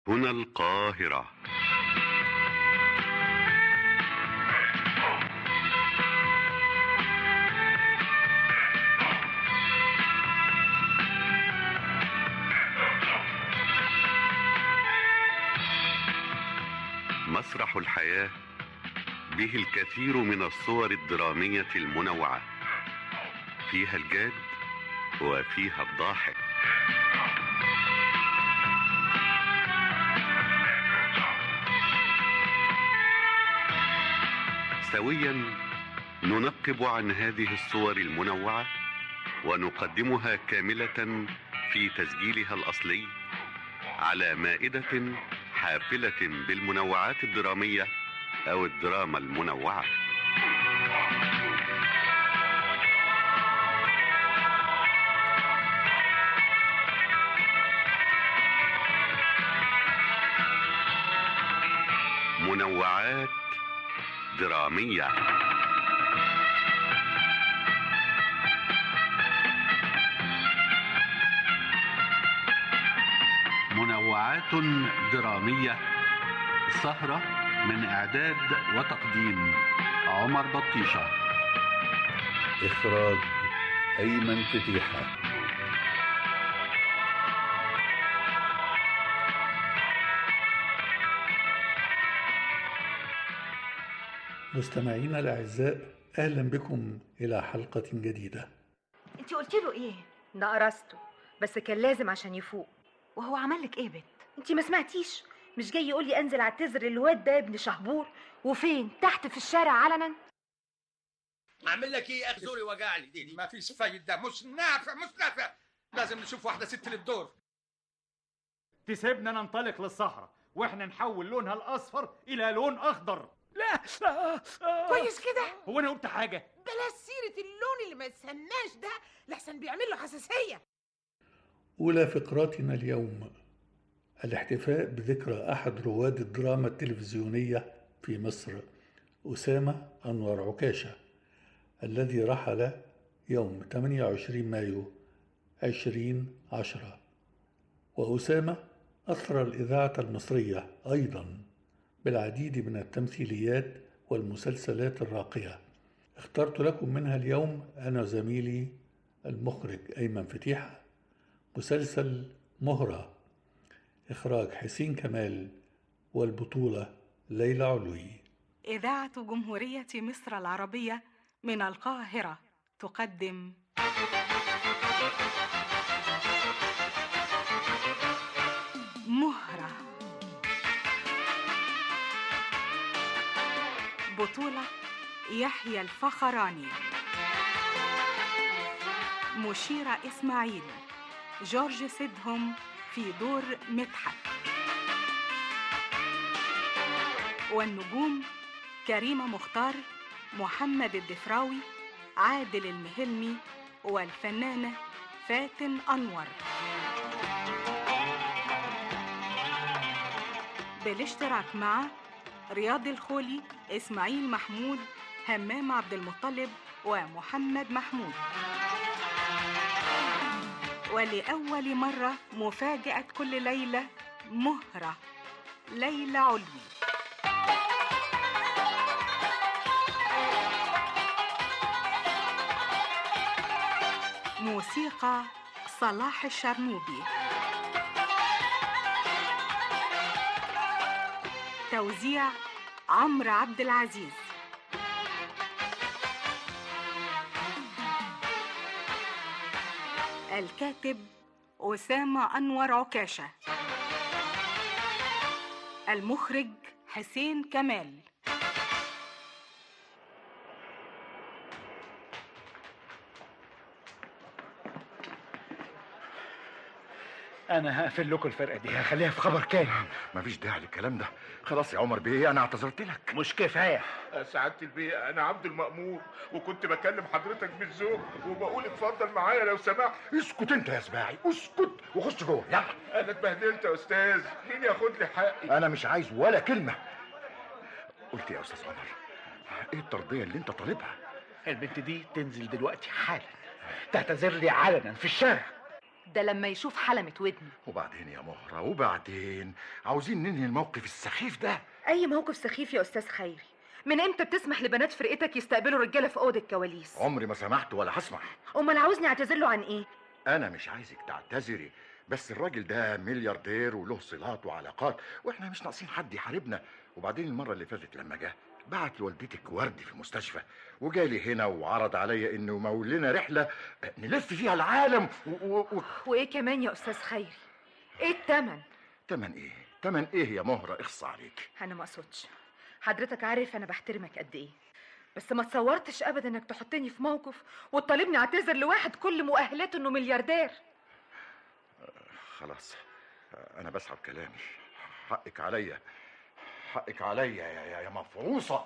هنا القاهرة مسرح الحياة به الكثير من الصور الدرامية المنوعة فيها الجاد وفيها الضاحك سويا ننقب عن هذه الصور المنوعة ونقدمها كاملة في تسجيلها الأصلي على مائدة حافلة بالمنوعات الدرامية أو الدراما المنوعة منوعات درامية منوعات درامية سهرة من إعداد وتقديم عمر بطيشة إخراج أيمن فتيحة مستمعينا الأعزاء أهلا بكم إلى حلقة جديدة انت قلت له ايه نقرسته بس كان لازم عشان يفوق وهو عمل لك ايه بت انت ما سمعتيش مش جاي يقول لي انزل اعتذر الواد ده ابن شهبور وفين تحت في الشارع علنا اعمل لك ايه اخي زوري وجعني دي, دي ما فيش فايده مش نافع مش نافع لازم نشوف واحده ست للدور تسيبنا ننطلق للصحراء واحنا نحول لونها الاصفر الى لون اخضر لا كويس كده هو انا قلت حاجه بلاش سيرة اللون اللي ما يتسناش ده لحسن بيعمل له حساسية أولى فقراتنا اليوم الاحتفاء بذكرى أحد رواد الدراما التلفزيونية في مصر أسامة أنور عكاشة الذي رحل يوم 28 مايو 2010 وأسامة أثرى الإذاعة المصرية أيضا بالعديد من التمثيليات والمسلسلات الراقية اخترت لكم منها اليوم أنا زميلي المخرج أيمن فتيحة مسلسل مهرة إخراج حسين كمال والبطولة ليلى علوي إذاعة جمهورية مصر العربية من القاهرة تقدم مهرة بطولة يحيى الفخراني مشيرة إسماعيل جورج سيدهم في دور مدحت والنجوم كريمة مختار محمد الدفراوي عادل المهلمي والفنانة فاتن أنور بالاشتراك مع رياض الخولي إسماعيل محمود همام عبد المطلب ومحمد محمود ولأول مرة مفاجأة كل ليلة مهرة ليلى علوي موسيقى صلاح الشرنوبي توزيع عمرو عبد العزيز الكاتب أسامة أنور عكاشة المخرج حسين كمال انا هقفل لكم الفرقه دي هخليها في خبر كامل مفيش داعي للكلام ده خلاص يا عمر بيه انا اعتذرت لك مش كفايه سعادة البيه أنا عبد المأمور وكنت بكلم حضرتك بالذوق وبقول اتفضل معايا لو سمحت اسكت انت يا سباعي اسكت وخش جوه يلا أنا اتبهدلت يا أستاذ مين ياخد لي حقي؟ انا مش عايز ولا كلمه قلت إيه يا استاذ عمر ايه الترضيه اللي انت طالبها البنت دي تنزل دلوقتي حالا تعتذر لي علنا في الشارع ده لما يشوف حلمة ودني وبعدين يا مهرة وبعدين عاوزين ننهي الموقف السخيف ده اي موقف سخيف يا استاذ خيري من امتى بتسمح لبنات فرقتك يستقبلوا رجاله في اوضه الكواليس عمري ما سمحت ولا هسمح امال عاوزني اعتذر له عن ايه انا مش عايزك تعتذري بس الراجل ده ملياردير وله صلات وعلاقات واحنا مش ناقصين حد يحاربنا وبعدين المره اللي فاتت لما جه بعت لوالدتك ورد في المستشفى وجالي هنا وعرض عليا انه يمول لنا رحله نلف فيها العالم و... و... و... وايه كمان يا استاذ خيري ايه التمن تمن ايه تمن ايه يا مهره اخص عليك انا ما اقصدش حضرتك عارف انا بحترمك قد ايه بس ما تصورتش ابدا انك تحطني في موقف وتطالبني اعتذر لواحد كل مؤهلاته انه ملياردير خلاص انا بسحب كلامي حقك عليا حقك عليا يا, يا, يا مفروسه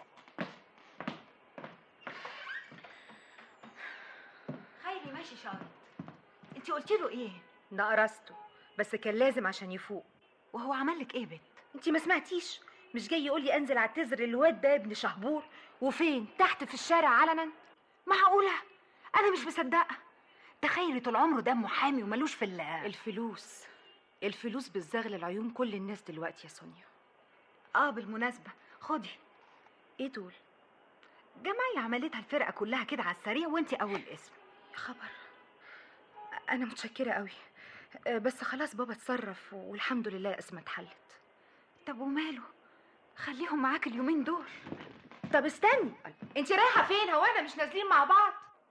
خيري ماشي شاطر انت قلت له ايه نقرسته بس كان لازم عشان يفوق وهو عمل لك ايه بت انت ما سمعتيش مش جاي يقول لي انزل اعتذر للواد ده ابن شهبور وفين تحت في الشارع علنا معقوله انا مش مصدقه ده خيري طول عمره دمه حامي وملوش في ال الفلوس الفلوس بتزغلل عيون كل الناس دلوقتي يا سونيا اه بالمناسبه خدي ايه دول جمعي عملتها الفرقه كلها كده على السريع وانت اول اسم يا خبر انا متشكره قوي أه، بس خلاص بابا اتصرف والحمد لله الازمه اتحلت طب وماله خليهم معاك اليومين دول طب استني انت رايحه فين هو احنا مش نازلين مع بعض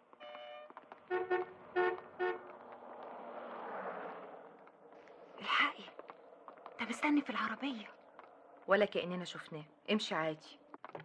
الحقي طب استني في العربيه ولا كاننا شفناه امشي عادي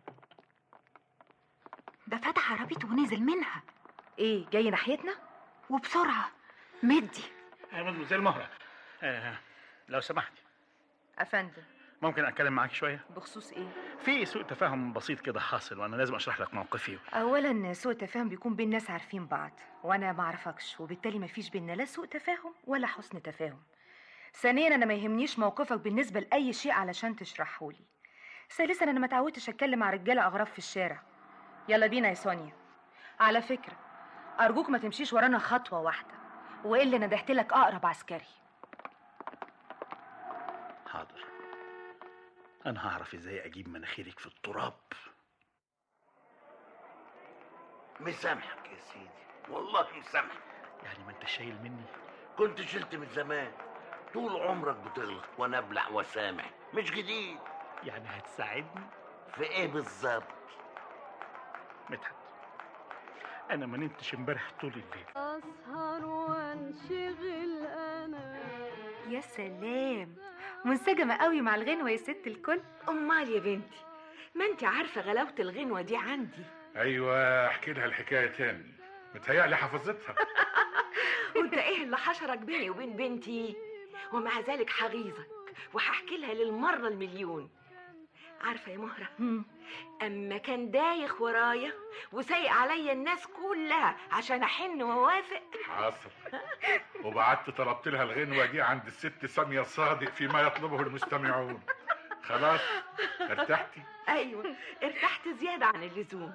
ده فتح عربيته ونزل منها ايه جاي ناحيتنا وبسرعه مدي مدموزيل مهرة آه لو سمحتي افندم ممكن اتكلم معاك شويه بخصوص ايه في سوء تفاهم بسيط كده حاصل وانا لازم اشرح لك موقفي اولا سوء التفاهم بيكون بين ناس عارفين بعض وانا ما اعرفكش وبالتالي ما فيش بينا لا سوء تفاهم ولا حسن تفاهم ثانيا انا ما يهمنيش موقفك بالنسبه لاي شيء علشان تشرحه لي ثالثا انا ما تعودتش اتكلم مع رجاله اغراب في الشارع يلا بينا يا سونيا على فكره ارجوك ما تمشيش ورانا خطوه واحده والا ندهت لك اقرب عسكري حاضر انا هعرف ازاي اجيب مناخيرك في التراب مسامحك يا سيدي والله مسامحك يعني ما انت شايل مني كنت شلت من زمان طول عمرك بتغلط وانا ابلع واسامح مش جديد يعني هتساعدني في ايه بالظبط مدحت انا ما نمتش امبارح طول الليل اسهر وانشغل انا يا سلام منسجمه قوي مع الغنوه يا ست الكل امال يا بنتي ما انت عارفه غلاوه الغنوه دي عندي ايوه احكي لها الحكايه تاني متهيألي حفظتها وانت ايه اللي حشرك بيني وبين بنتي ومع ذلك حغيظك وهحكي لها للمره المليون عارفه يا مهره اما كان دايخ ورايا وسايق عليا الناس كلها عشان احن واوافق حصل وبعدت طلبت لها الغنوه دي عند الست ساميه صادق فيما يطلبه المستمعون خلاص ارتحتي ايوه ارتحت زياده عن اللزوم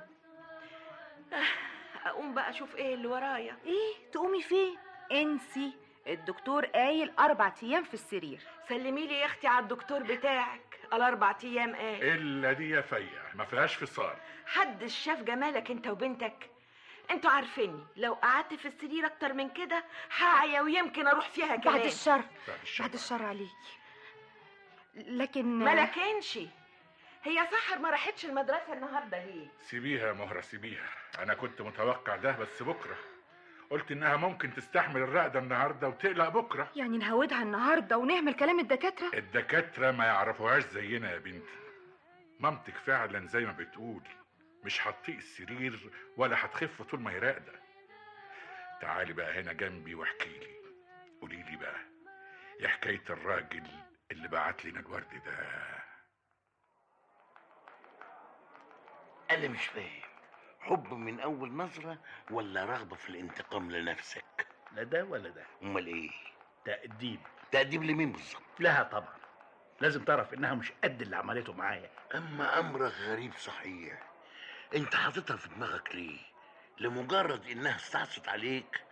آه، اقوم بقى اشوف ايه اللي ورايا ايه تقومي فين انسي الدكتور قايل اربع ايام في السرير سلمي لي يا اختي على الدكتور بتاعك الاربع ايام قال الا دي يا فيا ما فيهاش فصال حد شاف جمالك انت وبنتك انتوا عارفيني لو قعدت في السرير اكتر من كده هعيا ويمكن اروح فيها كمان بعد الشر بعد الشر بعد الشر عليكي لكن ما لكنش هي سحر ما راحتش المدرسه النهارده ليه سيبيها يا مهره سيبيها انا كنت متوقع ده بس بكره قلت انها ممكن تستحمل الرقده النهارده وتقلق بكره يعني نهودها النهارده ونهمل كلام الدكاتره الدكاتره ما يعرفوهاش زينا يا بنتي مامتك فعلا زي ما بتقول مش هتطيق السرير ولا هتخف طول ما هي راقده تعالي بقى هنا جنبي واحكي لي قولي لي بقى ايه حكايه الراجل اللي بعت لنا الورد ده انا مش فاهم حب من اول نظره ولا رغبه في الانتقام لنفسك لا ده ولا ده امال ايه تأديب تأديب لمين بالظبط لها طبعا لازم تعرف انها مش قد اللي عملته معايا اما امرك غريب صحيح انت حاططها في دماغك ليه لمجرد انها استعصت عليك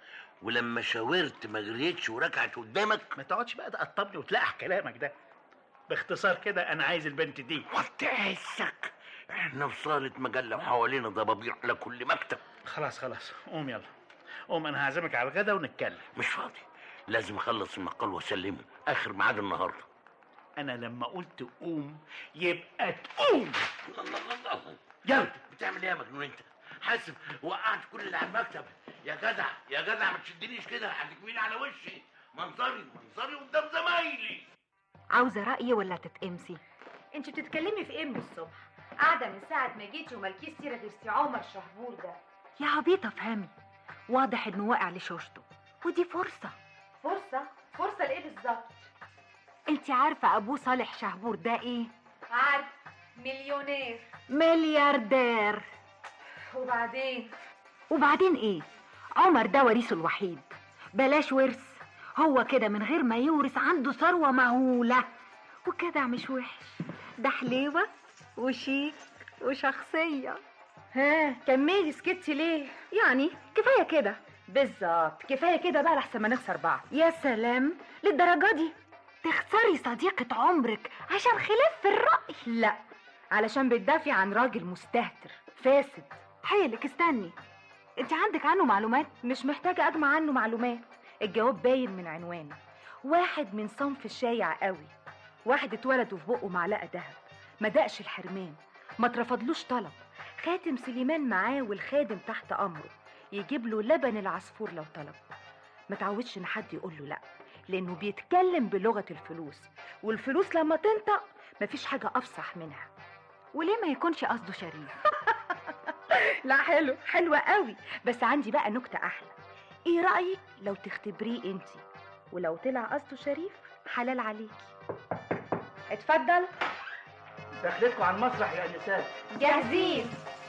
ولما شاورت ما جريتش وركعت قدامك ما تقعدش بقى تقطبني وتلقح كلامك ده باختصار كده انا عايز البنت دي وتعسك احنا في صالة مجلة وحوالينا ضبابيع على كل مكتب خلاص خلاص قوم يلا قوم انا هعزمك على الغدا ونتكلم مش فاضي لازم اخلص المقال واسلمه اخر ميعاد النهارده انا لما قلت قوم يبقى تقوم الله الله الله يلا بتعمل ايه يا مجنون انت حاسب وقعت كل اللي على المكتب يا جدع يا جدع ما تشدنيش كده هتكويني على وشي منظري منظري قدام زمايلي عاوزه رايي ولا تتقمسي انت بتتكلمي في ايه من الصبح قاعده من ساعه ما جيتي ومالكيش سيره غير سي عمر شهبور ده يا عبيطه افهمي واضح انه واقع لشوشته ودي فرصه فرصه فرصه لايه بالظبط انت عارفه ابوه صالح شهبور ده ايه عارف مليونير ملياردير وبعدين وبعدين ايه عمر ده وريثه الوحيد بلاش ورث هو كده من غير ما يورث عنده ثروه مهوله وكده مش وحش ده حليوه وشيك وشخصيه ها كملي سكتي ليه يعني كفايه كده بالظبط كفايه كده بقى لحسن ما نخسر بعض يا سلام للدرجه دي تخسري صديقه عمرك عشان خلاف في الراي لا علشان بتدافعي عن راجل مستهتر فاسد حيلك استني انت عندك عنه معلومات مش محتاجه اجمع عنه معلومات الجواب باين من عنوانه واحد من صنف الشايع قوي واحد اتولد وفي بقه معلقه دهب ما دقش الحرمان ما اترفضلوش طلب خاتم سليمان معاه والخادم تحت امره يجيب له لبن العصفور لو طلب ما تعودش ان حد يقول له لا لانه بيتكلم بلغه الفلوس والفلوس لما تنطق مفيش حاجه افصح منها وليه ما يكونش قصده شريف لا حلو حلوة قوي بس عندي بقى نكتة أحلى إيه رأيك لو تختبريه أنتي ولو طلع قصده شريف حلال عليكي اتفضل دخلتكم على المسرح يا نساء جاهزين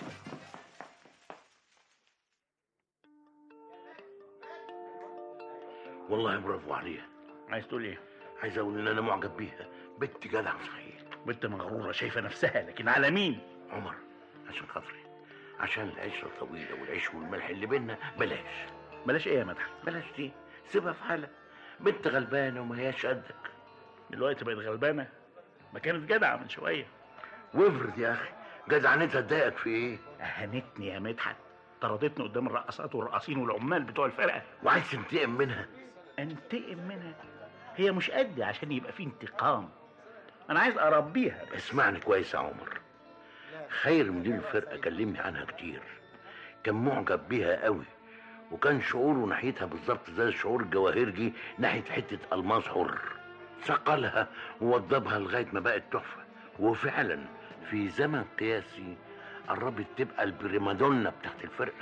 والله برافو عليها عايز تقول ايه عايز اقول ان انا معجب بيها بنت جدع صحيح بنت مغروره شايفه نفسها لكن على مين عمر عشان خاطري عشان العشره الطويله والعيش والملح اللي بينا بلاش بلاش ايه يا مدحت بلاش دي سيبها في حالها بنت غلبانه وما هياش قدك دلوقتي بقت غلبانه ما كانت جدعه من شويه وافرض يا اخي جدعنتها تضايقك في ايه اهانتني يا مدحت طردتني قدام الرقصات والرقاصين والعمال بتوع الفرقه وعايز تنتقم منها انتقم منها هي مش قدي عشان يبقى في انتقام انا عايز اربيها بس اسمعني كويس يا عمر خير مدير الفرقه كلمني عنها كتير كان معجب بيها قوي وكان شعوره ناحيتها بالظبط زي شعور الجواهرجي ناحيه حته الماس حر صقلها ووضبها لغايه ما بقت تحفه وفعلا في زمن قياسي قربت تبقى البريمادونا بتاعت الفرقه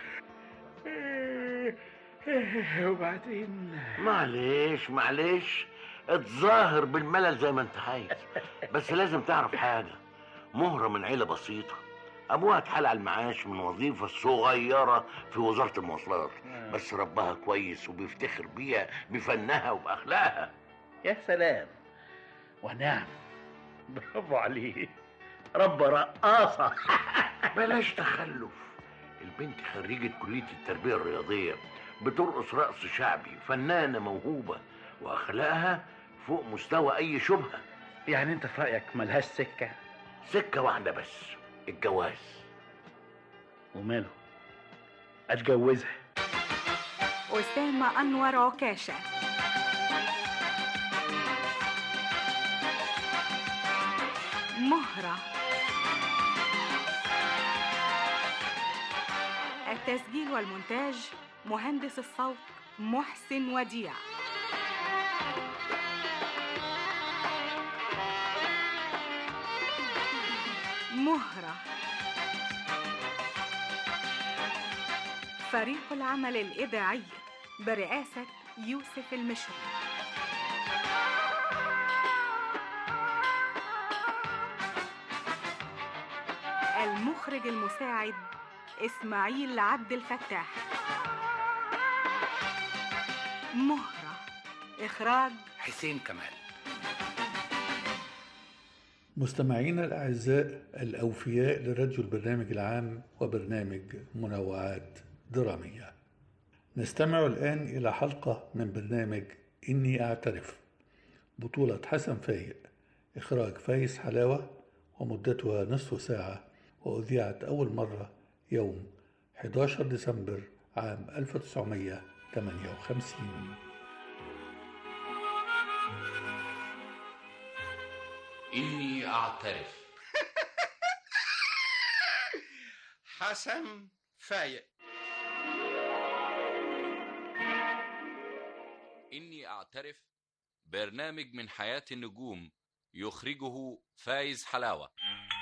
وبعدين معلش معلش اتظاهر بالملل زي ما انت عايز بس لازم تعرف حاجة مهرة من عيلة بسيطة أبوها اتحال على المعاش من وظيفة صغيرة في وزارة المواصلات بس ربها كويس وبيفتخر بيها بفنها وبأخلاقها يا سلام ونعم برافو عليه رب رقاصة بلاش تخلف البنت خريجة كلية التربية الرياضية بترقص رقص شعبي فنانة موهوبة وأخلاقها فوق مستوى أي شبهة يعني أنت في رأيك ملهاش سكة؟ سكة واحدة بس الجواز وماله؟ أتجوزها أسامة أنور عكاشة مهرة التسجيل والمونتاج مهندس الصوت محسن وديع مهرة فريق العمل الإذاعي برئاسة يوسف المشري المخرج المساعد إسماعيل عبد الفتاح مهرة إخراج حسين كمال مستمعينا الأعزاء الأوفياء لراديو البرنامج العام وبرنامج منوعات درامية نستمع الآن إلى حلقة من برنامج إني أعترف بطولة حسن فايق إخراج فايز حلاوة ومدتها نصف ساعة وأذيعت أول مرة يوم 11 ديسمبر عام 1958 إني أعترف حسن فايق إني أعترف برنامج من حياة النجوم يخرجه فايز حلاوة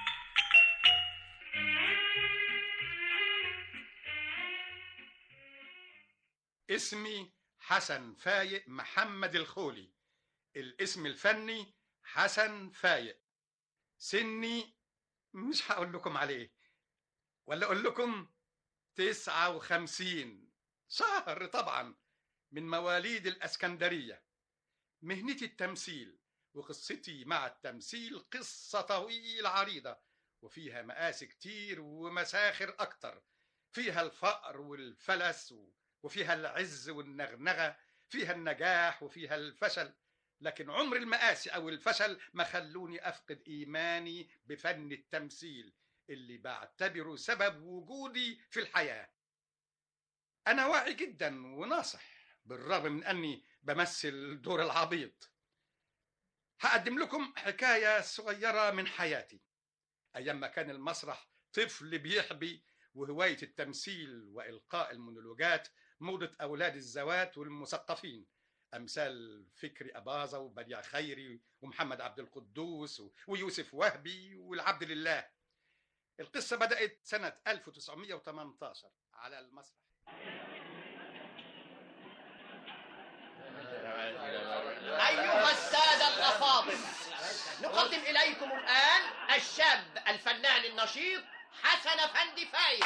اسمي حسن فايق محمد الخولي الاسم الفني حسن فايق سني مش هقول لكم عليه ولا اقول لكم تسعة وخمسين شهر طبعا من مواليد الاسكندرية مهنتي التمثيل وقصتي مع التمثيل قصة طويلة عريضة وفيها مآسي كتير ومساخر أكتر فيها الفقر والفلس و... وفيها العز والنغنغة فيها النجاح وفيها الفشل لكن عمر المآسي أو الفشل ما خلوني أفقد إيماني بفن التمثيل اللي بعتبره سبب وجودي في الحياة أنا واعي جدا وناصح بالرغم من أني بمثل دور العبيط هقدم لكم حكاية صغيرة من حياتي أيام ما كان المسرح طفل بيحبي وهواية التمثيل وإلقاء المونولوجات موضة أولاد الزوات والمثقفين أمثال فكري أباظة وبديع خيري ومحمد عبد القدوس ويوسف وهبي والعبد لله القصة بدأت سنة 1918 على المسرح أيها السادة الأفاضل نقدم إليكم الآن الشاب الفنان النشيط حسن أفندي فايز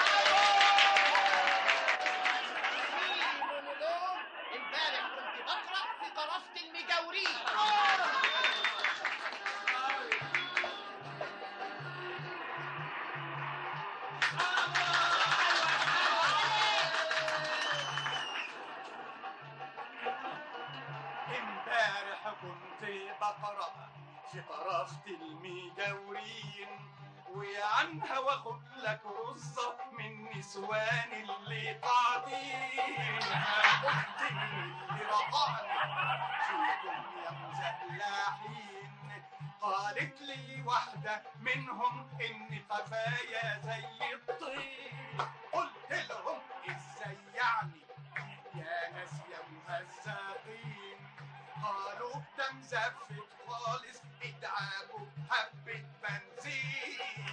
امبارح كنت بقرأ في طرفة المجاورين امبارح كنت بقرأ في طرفة المجاورين وعنها واخد لك رصة من نسوان اللي قاعدين قلت اللي رقعني فيكم يا مزلاحين قالت لي واحدة منهم إن قفايا زي الطين قلت لهم إزاي يعني يا ناس يا مهزقين قالوا ده مزفت خالص ادعاكوا حبة بنزين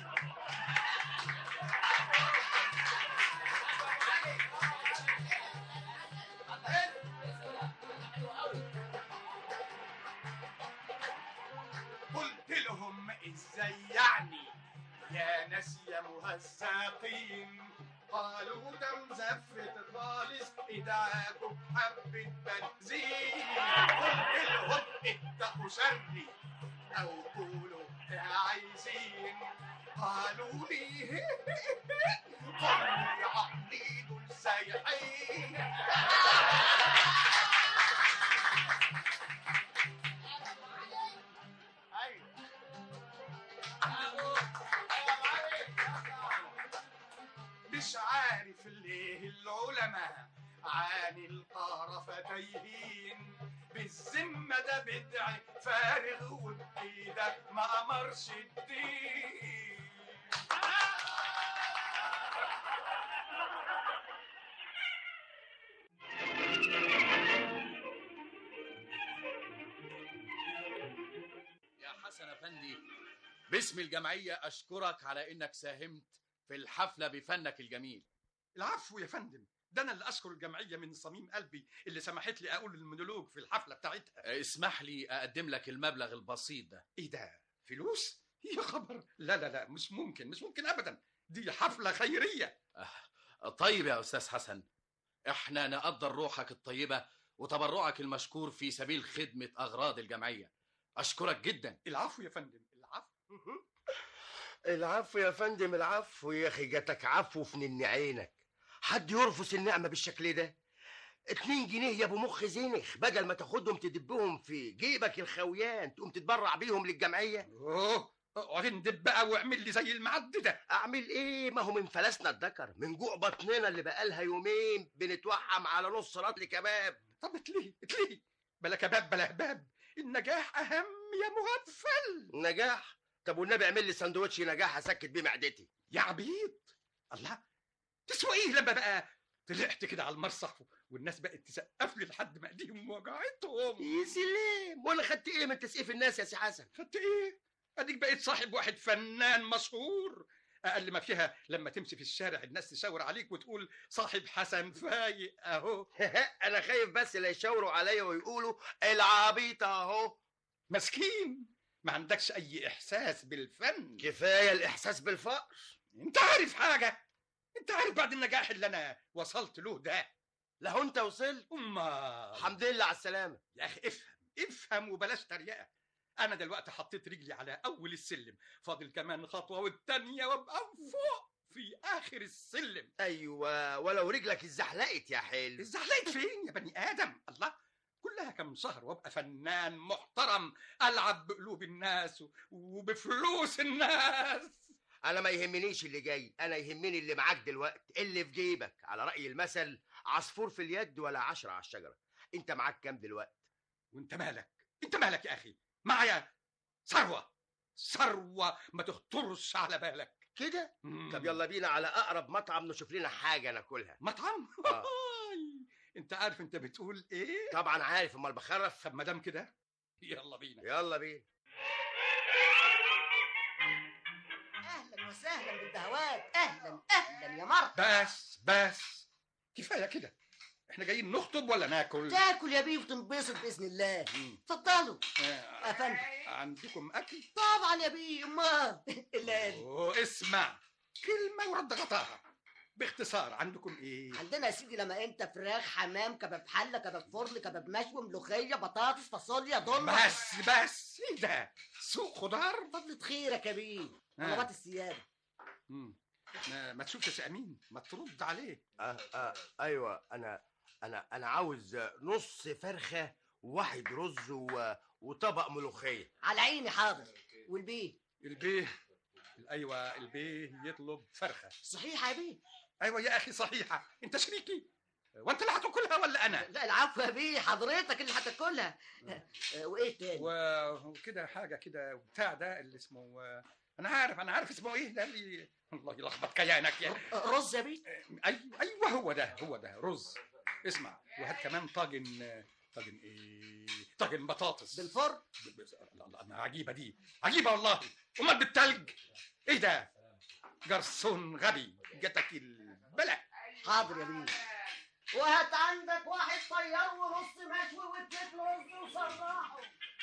قلت لهم ازاي يعني يا ناس يا مهزقين قالوا ده مزفت خالص ادعاكوا حبة بنزين قلت لهم اتقوا شري او قولوا عايزين قالوا لي قولي عقلي دول سايحين مش عارف ليه العلماء عن القرف تايهين بالذمة ده بدعي فارغ وبإيده ما أمرش الدين يا حسن افندي باسم الجمعيه اشكرك على انك ساهمت في الحفله بفنك الجميل العفو يا فندم ده انا اللي اشكر الجمعيه من صميم قلبي اللي سمحت لي اقول المونولوج في الحفله بتاعتها اسمح لي اقدم لك المبلغ البسيط ده ايه ده فلوس يا خبر لا لا لا مش ممكن مش ممكن ابدا دي حفله خيريه طيب يا استاذ حسن احنا نقدر روحك الطيبه وتبرعك المشكور في سبيل خدمه اغراض الجمعيه اشكرك جدا العفو يا فندم العفو يا فندم العفو يا اخي جاتك عفو في نن عينك حد يرفض النعمة بالشكل ده اتنين جنيه يا ابو مخ زينخ بدل ما تاخدهم تدبهم في جيبك الخويان تقوم تتبرع بيهم للجمعية اوه اقعد اندب بقى واعمل لي زي المعد ده اعمل ايه ما هو من فلسنا الذكر من جوع بطننا اللي بقالها يومين بنتوحم على نص رطل كباب طب اتليه اتليه بلا كباب بلا هباب النجاح اهم يا مغفل نجاح طب والنبي اعمل لي سندوتش نجاح اسكت بيه معدتي يا عبيط الله تسوى ايه لما بقى طلعت كده على المسرح والناس بقت تسقف لي لحد ما ايديهم وجعتهم يا سلام وانا خدت ايه من تسقيف الناس يا سي حسن خدت ايه اديك بقيت صاحب واحد فنان مشهور اقل ما فيها لما تمشي في الشارع الناس تشاور عليك وتقول صاحب حسن فايق اهو انا خايف بس لا يشاوروا عليا ويقولوا العبيط اهو مسكين ما عندكش اي احساس بالفن كفايه الاحساس بالفقر انت عارف حاجه انت عارف بعد النجاح اللي انا وصلت له ده له انت وصلت امال الحمد لله على السلامه يا اخي افهم افهم وبلاش تريقه انا دلوقتي حطيت رجلي على اول السلم فاضل كمان خطوه والتانيه وابقى فوق في اخر السلم ايوه ولو رجلك اتزحلقت يا حلو اتزحلقت فين يا بني ادم الله كلها كم شهر وابقى فنان محترم العب بقلوب الناس و- وبفلوس الناس انا ما يهمنيش اللي جاي انا يهمني اللي معاك دلوقتي اللي في جيبك على راي المثل عصفور في اليد ولا عشرة على الشجره انت معاك كام دلوقتي وانت مالك انت مالك يا اخي معايا ثروه ثروه ما تخطرش على بالك كده طب يلا بينا على اقرب مطعم نشوف لنا حاجه ناكلها مطعم آه. انت عارف انت بتقول ايه طبعا عارف امال بخرف طب ما دام كده يلا بينا يلا بينا اهلا وسهلا بالبهوات اهلا اهلا يا مرحبا بس بس كفايه كده احنا جايين نخطب ولا ناكل تاكل يا بيه وتنبسط باذن الله اتفضلوا آه، يا فندم عندكم اكل طبعا يا بيه امال الا أوه، اسمع كلمه ورد غطاها باختصار عندكم ايه عندنا يا سيدي لما انت فراخ حمام كباب حله كباب فرن كباب مشوي ملوخيه بطاطس فاصوليا ضلمه بس بس ايه ده سوق خضار فضلة خيرك يا بيه آه. طلبات السياده مم. ما, ما تشوف يا سي امين ما ترد عليه آه آه ايوه انا انا انا عاوز نص فرخه وواحد رز و... وطبق ملوخيه على عيني حاضر والبيه البيه ايوه البيه يطلب فرخه صحيح يا بيه ايوه يا اخي صحيحه انت شريكي وانت اللي هتاكلها ولا انا لا العفو يا بيه حضرتك اللي هتاكلها آه، وايه تاني و- وكده حاجه كده بتاع ده اللي اسمه انا عارف انا عارف اسمه ايه ده اللي الله يلخبط كيانك يا رز يا بيه ايوه ايوه هو ده هو ده رز اسمع وهات كمان طاجن طاجن ايه طاجن بطاطس بالفرن ب- ب- الله الله أنا عجيبه دي عجيبه والله امال بالتلج ايه ده جرسون غبي جاتك البلا حاضر يا بيه وهات عندك واحد طيار ونص مشوي واتنين رز وصراحه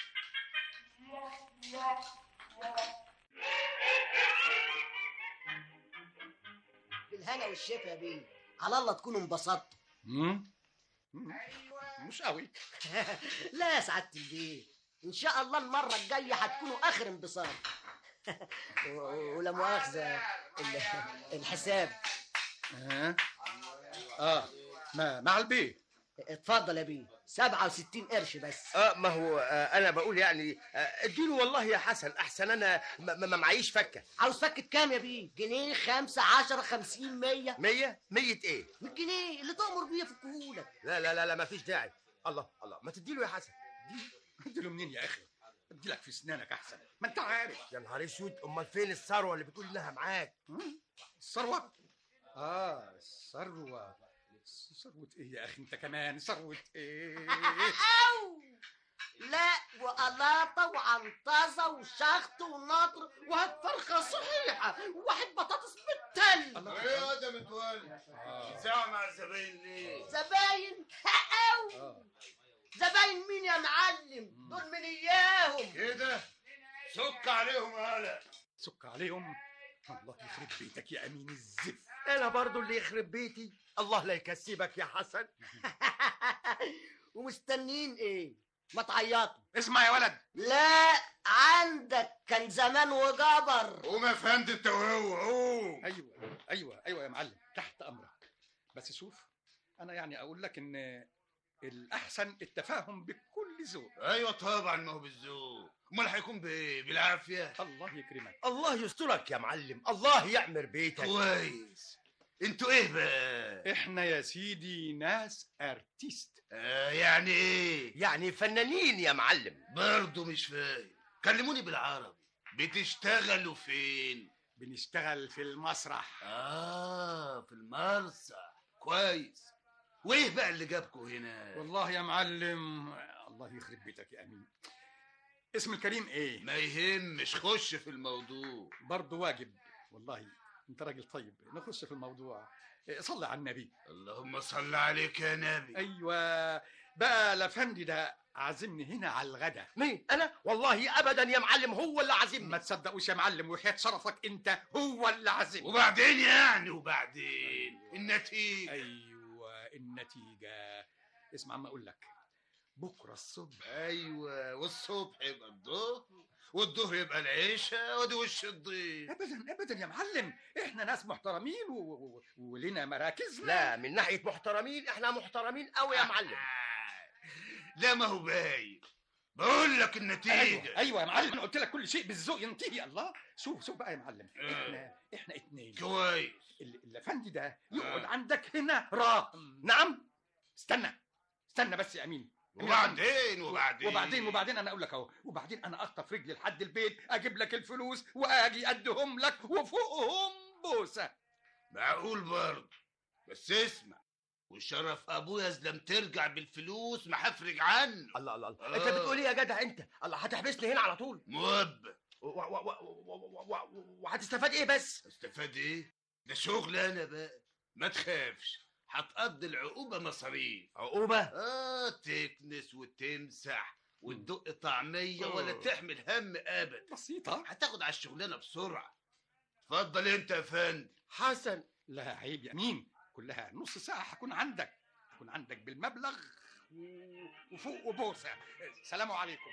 بالهنا والشفا يا بيه على الله تكونوا انبسطتوا مم؟ مش قوي لا يا سعاده البيه ان شاء الله المره الجايه هتكونوا اخر انبساط و- ولا مؤاخذه ال- الحساب اه اه ما مع البيه اتفضل يا بيه 67 قرش بس اه ما هو آه انا بقول يعني آه، اديله والله يا حسن احسن انا ما ما- ما معيش فكه عاوز فكة كام يا بيه؟ جنيه خمسة عشرة خمسين مية 100 100 ايه من جنيه اللي تأمر بيه فكهولك لا لا لا لا ما فيش داعي الله الله ما تديله يا حسن اديله منين يا اخي ادي لك في اسنانك احسن ما انت عارف يا نهار اسود امال فين الثروه اللي بتقول انها معاك الثروه اه الثروه ثروه ايه يا اخي انت كمان ثروه ايه أو لا وقلاطة وعنطزة وشخط ونطر وهات فرخة صحيحة وواحد بطاطس بالتل ايه ده متولي ساعة مع الزباين ليه؟ زباين أو زباين مين يا معلم؟ دول من إياهم كده سك عليهم هلا سك عليهم الله يخرب بيتك يا امين الزفت انا برضو اللي يخرب بيتي الله لا يكسبك يا حسن ومستنيين إيه؟ ما تعيطوا اسمع يا ولد لا عندك كان زمان وجبر قوم يا فندم انت وهو قوم ايوه ايوه ايوه يا معلم تحت امرك بس شوف انا يعني اقول لك ان الاحسن التفاهم بكل ذوق ايوه طبعا ما هو بالذوق امال هيكون بايه بالعافيه الله يكرمك الله يسترك يا معلم الله يعمر بيتك كويس انتوا ايه بقى احنا يا سيدي ناس ارتيست آه يعني ايه يعني فنانين يا معلم برضه مش فاهم كلموني بالعربي بتشتغلوا فين بنشتغل في المسرح اه في المسرح كويس وايه بقى اللي جابكوا هنا والله يا معلم الله يخرب بيتك يا امين اسم الكريم ايه ما يهمش خش في الموضوع برضه واجب والله انت راجل طيب نخش في الموضوع إيه، صلي على النبي اللهم صل عليك يا نبي ايوه بقى الافندي ده عازمني هنا على الغدا مين انا والله ابدا يا معلم هو اللي عازمني ما تصدقوش يا معلم وحياة شرفك انت هو اللي عازمني وبعدين يعني وبعدين النتيجه ايوه النتيجه اسمع ما اقول لك بكره الصبح ايوه والصبح يبقى الظهر والظهر يبقى العشاء ودي وش الضيف ابدا ابدا يا معلم احنا ناس محترمين و... و... ولنا مراكز لا من ناحيه محترمين احنا محترمين قوي يا معلم لا ما هو باين بقول لك النتيجه ايوه ايوه يا معلم قلت لك كل شيء بالذوق ينتهي الله شوف شوف بقى يا معلم احنا احنا اتنين كويس ال- الافندي ده يقعد عندك هنا راهم نعم استنى استنى بس يا امين وبعدين وبعدين وبعدين وبعدين انا اقول لك اهو وبعدين انا اخطف رجلي لحد البيت اجيب لك الفلوس واجي ادهم لك وفوقهم بوسه معقول برضه بس اسمع وشرف ابويا لم ترجع بالفلوس ما هفرج عنه الله الله الله انت بتقول ايه يا جدع انت الله هتحبسني هنا على طول موبة و- و- و- و- و- و- وهتستفاد ايه بس استفاد ايه ده شغل انا بقى ما تخافش هتقضي العقوبة مصاريف عقوبة اه تكنس وتمسح وتدق طعمية ولا آه. تحمل هم ابدا بسيطة هتاخد على الشغلانة بسرعة اتفضل انت يا فندم حسن لا عيب يا امين كلها نص ساعه هكون عندك هكون عندك بالمبلغ و- وفوق وبوسه سلام عليكم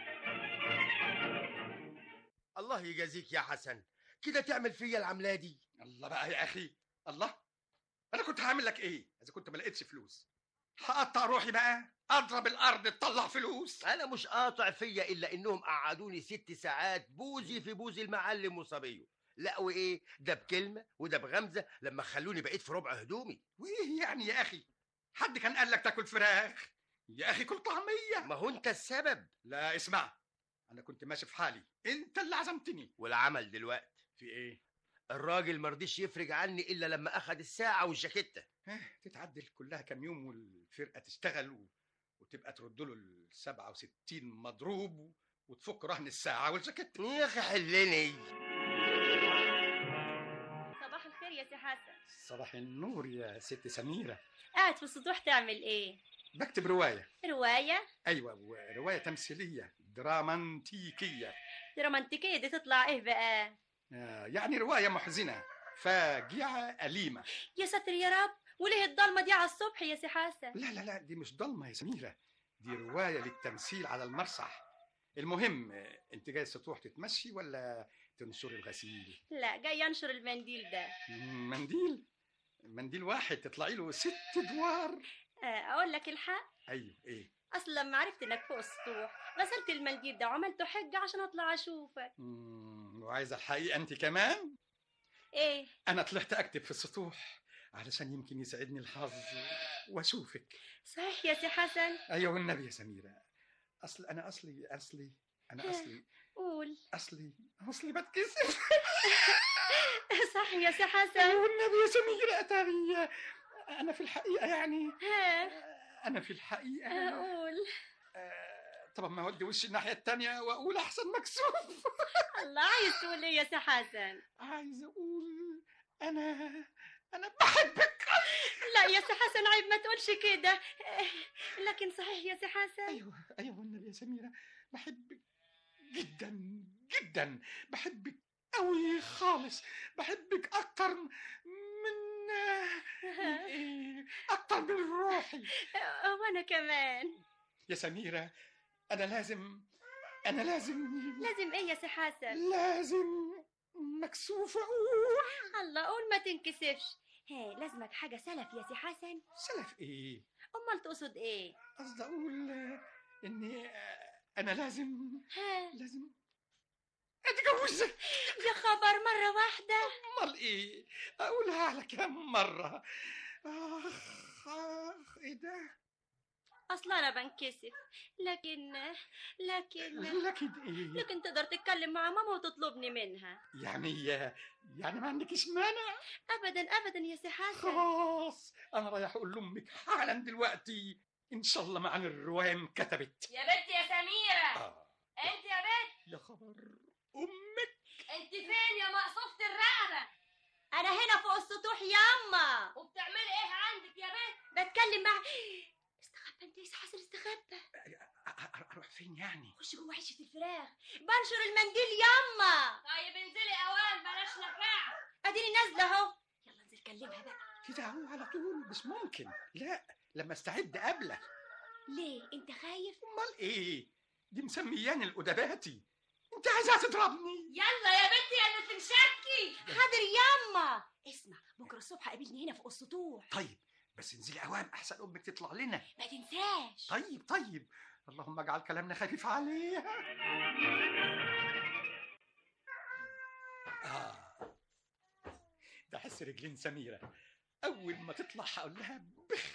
الله يجازيك يا حسن كده تعمل فيا العملة دي الله بقى يا اخي الله انا كنت هعمل لك ايه اذا كنت ما لقيتش فلوس هقطع روحي بقى اضرب الارض تطلع فلوس انا مش قاطع فيا الا انهم قعدوني ست ساعات بوزي في بوزي المعلم وصبيه لا وايه ده بكلمه وده بغمزه لما خلوني بقيت في ربع هدومي وايه يعني يا اخي حد كان قال لك تاكل فراخ يا اخي كل طعميه ما هو انت السبب لا اسمع انا كنت ماشي في حالي انت اللي عزمتني والعمل دلوقتي في ايه الراجل مرضيش يفرج عني الا لما اخد الساعه والجاكيته إيه، تتعدل كلها كام يوم والفرقه تشتغل و... وتبقى ترد له ال 67 مضروب و... وتفك رهن الساعه والجاكيت يا اخي حلني صباح الخير يا سي حسن صباح النور يا ست سميره قاعد في السطوح تعمل ايه بكتب روايه رواية ايوه وروايه تمثيليه دراماتيكيه دي رومانتيكية دي تطلع ايه بقى آه، يعني روايه محزنه فاجعه اليمه يا ساتر يا رب وليه الضلمة دي على الصبح يا سي حسن لا لا لا دي مش ضلمه يا سميره دي روايه للتمثيل على المسرح المهم آه، انت جاي السطوح تتمشي ولا تنشر الغسيل لا جاي انشر المنديل ده مم، منديل منديل واحد تطلعي له ست ادوار آه، اقول لك الحق ايوه ايه اصل لما عرفت انك فوق السطوح غسلت المنديل ده وعملته حجة عشان اطلع اشوفك مم، وعايزه الحقيقه انت كمان ايه انا طلعت اكتب في السطوح علشان يمكن يسعدني الحظ واشوفك صحيح يا سي حسن ايوه والنبي يا سميره اصل انا اصلي اصلي انا اصلي قول اصلي اصلي بتكسف صح يا سي حسن ايوه والنبي يا سميره اتاري انا في الحقيقه يعني ها انا في الحقيقه قول طب ما اودي وشي الناحيه التانية واقول احسن مكسوف الله عايز تقول ايه يا سي حسن عايز اقول انا انا بحبك لا يا سي حسن عيب ما تقولش كده إيه، لكن صحيح يا سي حسن ايوه ايوه والنبي يا سميره بحبك جدا جدا بحبك قوي خالص بحبك اكتر من من ايه اكتر من روحي وانا كمان يا سميره انا لازم انا لازم لازم ايه يا سي حسن لازم مكسوف اقول الله قول ما تنكسفش ها لازمك حاجة سلف يا سي حسن سلف ايه أمال تقصد إيه قصدي اقول آه، اني آه، انا لازم ها لازم اتجوزك يا خبر مرة واحدة امال ايه اقولها على كام مره اخ اخ ايه ده أصل أنا بنكسف لكن لكن لكن ايه لكن تقدر تتكلم مع ماما وتطلبني منها يعني يعني ما عندكش مانع أبدا أبدا يا سي حسن خلاص انا رايح اقول لامك حالا دلوقتي ان شاء الله معانا الروايه كتبت يا بنت يا سميرة آه. أنت يا بنت يا خبر امك أنت فين يا مقصوفة الرقبة أنا هنا فوق السطوح ياما وبتعملي إيه عندك يا بنت بتكلم مع استخبى أنت يا سي حسن استخبى اروح فين يعني خش جوه عشه الفراخ بنشر المنديل ياما طيب انزلي اوان بلاش لفاع اديني نازله اهو يلا انزل كلمها بقى كده اهو على طول مش ممكن لا لما استعد قبلك ليه انت خايف امال ايه دي مسمياني الادباتي انت عايزها تضربني يلا يا بنتي يا اللي تنشكي حاضر ياما اسمع بكره الصبح قابلني هنا فوق السطوح طيب بس انزلي اوام احسن امك تطلع لنا ما تنساش طيب طيب اللهم اجعل كلامنا خفيف عليها آه ده حس رجلين سميرة أول ما تطلع هقول لها بخ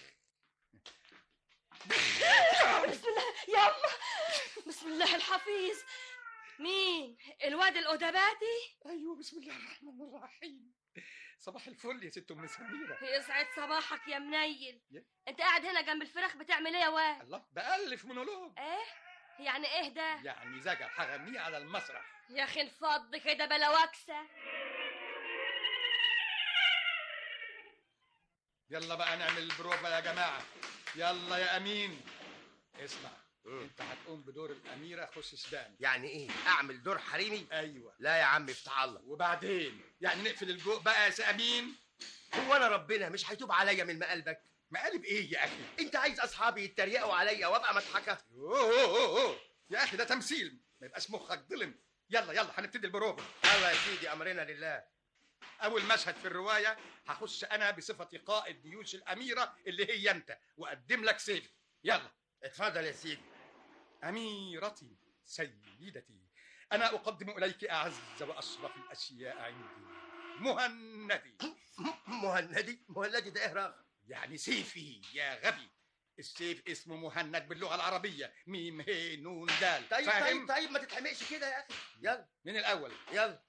بسم الله ياما بسم الله الحفيظ مين الواد الأدباتي أيوه بسم الله الرحمن الرحيم صباح الفل يا ست أم سميرة يسعد صباحك يا منيل يا. انت قاعد هنا جنب الفراخ بتعمل ايه يا واد الله بألف مونولوج ايه يعني ايه ده يعني زجر هغنيه على المسرح يا اخي انفض كده بلا وكسه يلا بقى نعمل البروفا يا جماعة يلا يا أمين اسمع انت هتقوم بدور الأميرة خش سبان يعني ايه اعمل دور حريمي ايوه لا يا عم افتح الله وبعدين يعني نقفل الجو بقى يا سي أمين هو انا ربنا مش هيتوب عليا من مقلبك مقالب ايه يا أخي انت عايز اصحابي يتريقوا عليا وابقى مضحكه أوه أوه أوه. يا أخي ده تمثيل ما يبقاش مخك ظلم يلا يلا هنبتدي البروفا يلا يا سيدي امرنا لله أول مشهد في الرواية هخش أنا بصفتي قائد جيوش الأميرة اللي هي أنت وأقدم لك سيف يلا اتفضل يا سيدي أميرتي سيدتي أنا أقدم إليك أعز وأشرف الأشياء عندي مهندي مهندي مهندي ده ايه رغم يعني سيفي يا غبي السيف اسمه مهند باللغة العربية ميم هي نون دال طيب فاهم؟ طيب طيب ما تتحمقش كده يا اخي يلا من الأول يلا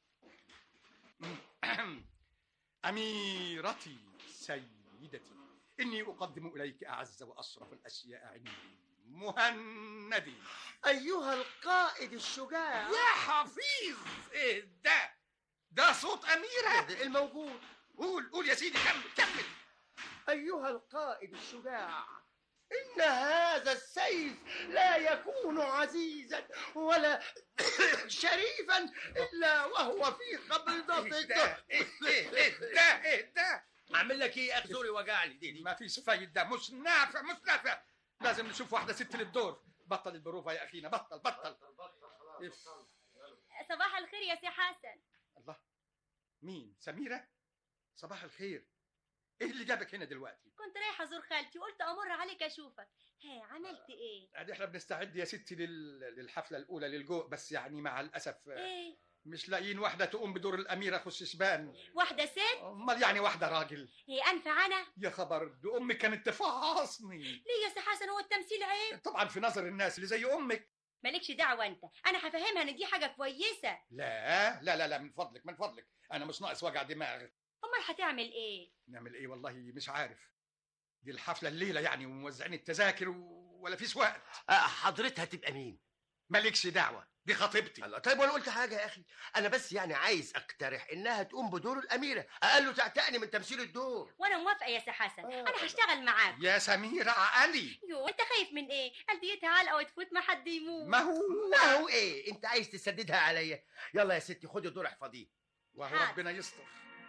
أميرتي سيدتي إني أقدم إليك أعز وأشرف الأشياء عندي مهندي ايها القائد الشجاع يا حفيظ إيه ده ده صوت أميرة الموجود قول قول يا سيدي كمل كمل ايها القائد الشجاع ان هذا السيف لا يكون عزيزا ولا شريفا الا وهو في قبضتك ده إيه إيه ده إيه ده اعمل لك ايه يا اخي زوري وجعني دي دي ما فيش فايدة مش نافع مش نافع لازم نشوف واحدة ست للدور بطل البروفة يا أخينا بطل بطل إف. صباح الخير يا سي حسن الله مين سميرة صباح الخير ايه اللي جابك هنا دلوقتي كنت رايحه ازور خالتي وقلت امر عليك اشوفك ها عملت ايه ادي احنا بنستعد يا ستي لل... للحفلة الأولى للجو بس يعني مع الأسف ايه مش لاقيين واحدة تقوم بدور الأميرة خش شبان واحده ست أمال يعني واحدة راجل هي انفع انا يا خبر دي أمك كانت تفعصني ليه يا سي حسن هو التمثيل عيب طبعا في نظر الناس اللي زي أمك مالكش دعوه انت انا هفهمها ان دي حاجه كويسه لا لا لا لا من فضلك من فضلك أنا مش ناقص وجع دماغ امال هتعمل ايه نعمل إيه والله مش عارف دي الحفلة الليلة يعني وموزعين التذاكر و... ولا فيش وقت آه، حضرتها تبقى مين مالكش دعوة دي خطيبتي الله طيب وانا قلت حاجه يا اخي انا بس يعني عايز اقترح انها تقوم بدور الاميره اقل له تعتقني من تمثيل الدور وانا موافقه يا سي حسن انا هشتغل معاك يا سميرة عقلي يو انت خايف من ايه قلبيتها علقه وتفوت ما حد يموت ما هو ما هو ايه انت عايز تسددها عليا يلا يا ستي خدي الدور احفظيه وهو ربنا يستر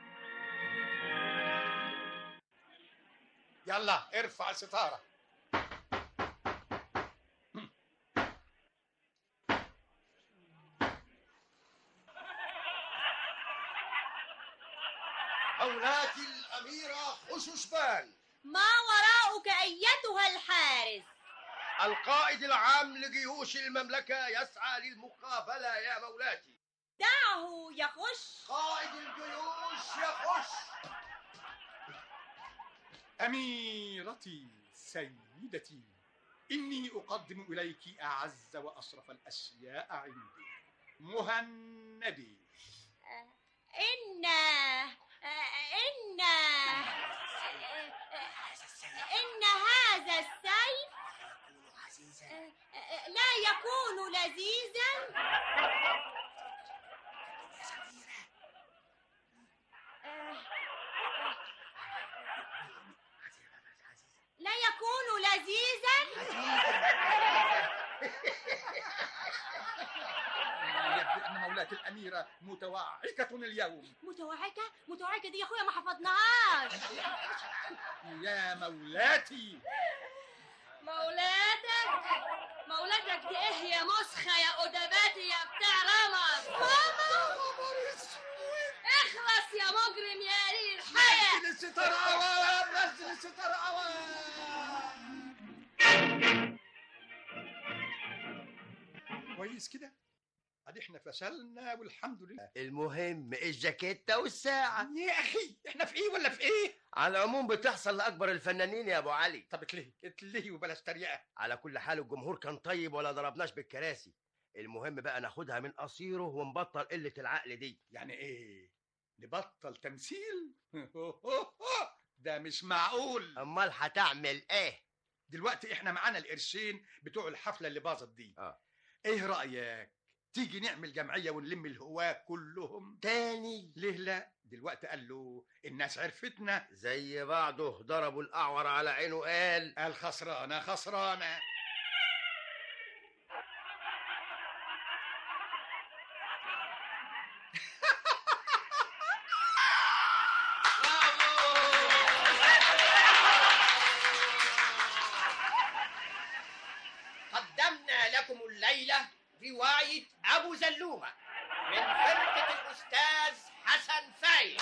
يلا ارفع الستارة مولاتي الأميرة خشوشبان ما وراءك أيتها الحارس القائد العام لجيوش المملكة يسعى للمقابلة يا مولاتي دعه يخش قائد الجيوش يخش أميرتي سيدتي إني أقدم إليك أعز وأشرف الأشياء عندي مهندي إن إن إن هذا السيف لا يكون لذيذا لا يكون لذيذا يبدو أن مولاة الأميرة متوعكة اليوم متوعكة متوعكة دي يا أخويا ما حفظناهاش يا مولاتي مولاتك مولاتك دي ايه يا مسخة يا أدباتي يا بتاع رمز ماما اخلص يا مجرم يا قليل الحياة نزل الستار عوام نزل الستار عوام كويس كده ادي احنا فشلنا والحمد لله المهم الجاكيتة والساعة يا اخي احنا في ايه ولا في ايه على العموم بتحصل لأكبر الفنانين يا أبو علي طب اتلهي اتلهي وبلاش تريقة على كل حال الجمهور كان طيب ولا ضربناش بالكراسي المهم بقى ناخدها من قصيره ونبطل قلة العقل دي يعني ايه نبطل تمثيل ده مش معقول امال هتعمل ايه دلوقتي احنا معانا القرشين بتوع الحفله اللي باظت دي اه ايه رايك تيجي نعمل جمعيه ونلم الهواه كلهم تاني ليه لا دلوقتي قال له الناس عرفتنا زي بعضه ضربوا الأعور على عينه قال قال خسرانه خسرانه قدمنا لكم الليلة رواية أبو زلومة من فرقة الأستاذ حسن فايز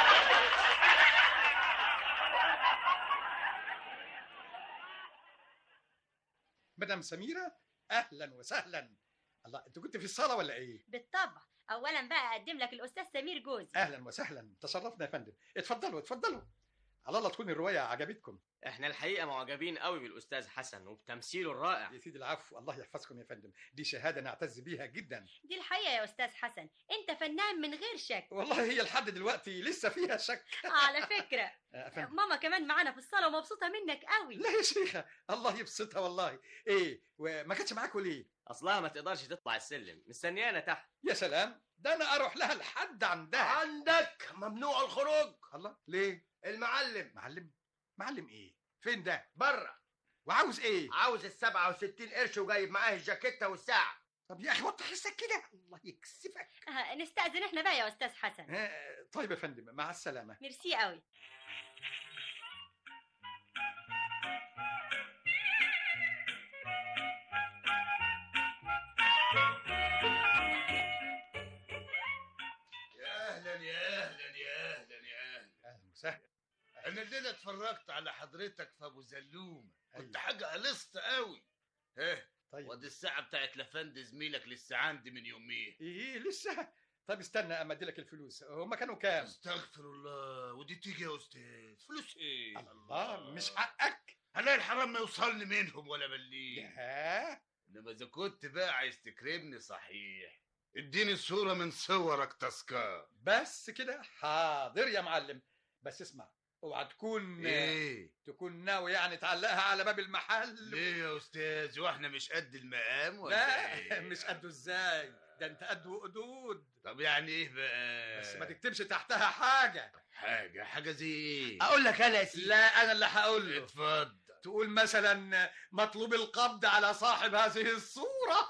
مدام سميره اهلا وسهلا الله انت كنت في الصاله ولا ايه بالطبع اولا بقى اقدم لك الاستاذ سمير جوزي اهلا وسهلا تشرفنا يا فندم اتفضلوا اتفضلوا على الله تكون الروايه عجبتكم احنا الحقيقه معجبين قوي بالاستاذ حسن وبتمثيله الرائع يا سيدي العفو الله يحفظكم يا فندم دي شهاده نعتز بيها جدا دي الحقيقه يا استاذ حسن انت فنان من غير شك والله هي لحد دلوقتي لسه فيها شك على فكره يا فندم ماما كمان معانا في الصاله ومبسوطه منك قوي لا يا شيخه الله يبسطها والله ايه وما كانتش معاكم ليه اصلها ما تقدرش تطلع السلم مستنيانا تحت يا سلام ده انا اروح لها لحد عندها عندك ممنوع الخروج الله ليه المعلم معلم معلم ايه فين ده بره وعاوز ايه عاوز ال 67 قرش وجايب معاه الجاكيتة والساعة طب يا اخي وطي حسك كده الله يكسفك آه، نستأذن احنا بقى يا استاذ حسن آه، طيب يا فندم مع السلامه ميرسي قوي يا اهلا يا اهلا يا اهلا يا اهلا اهلا وسهلا انا الليله اتفرجت على حضرتك في ابو زلومه كنت حاجه قلصت قوي ها طيب ودي الساعه بتاعت لفند زميلك لسه عندي من يومين ايه لسه طب استنى اما ادي لك الفلوس هما كانوا كام استغفر الله ودي تيجي يا استاذ فلوس ايه الله مش حقك انا الحرام ما يوصلني منهم ولا بليه ياه انما اذا كنت بقى عايز تكرمني صحيح اديني صوره من صورك تذكار بس كده حاضر يا معلم بس اسمع اوعى تكون ايه تكون ناوي يعني تعلقها على باب المحل ليه يا استاذ واحنا مش قد المقام ولا لا إيه؟ مش قده ازاي ده انت قد وقدود طب يعني ايه بقى بس ما تكتبش تحتها حاجه حاجه حاجه زي ايه اقول لك انا يا سيدي لا انا اللي هقول له اتفضل تقول مثلا مطلوب القبض على صاحب هذه الصوره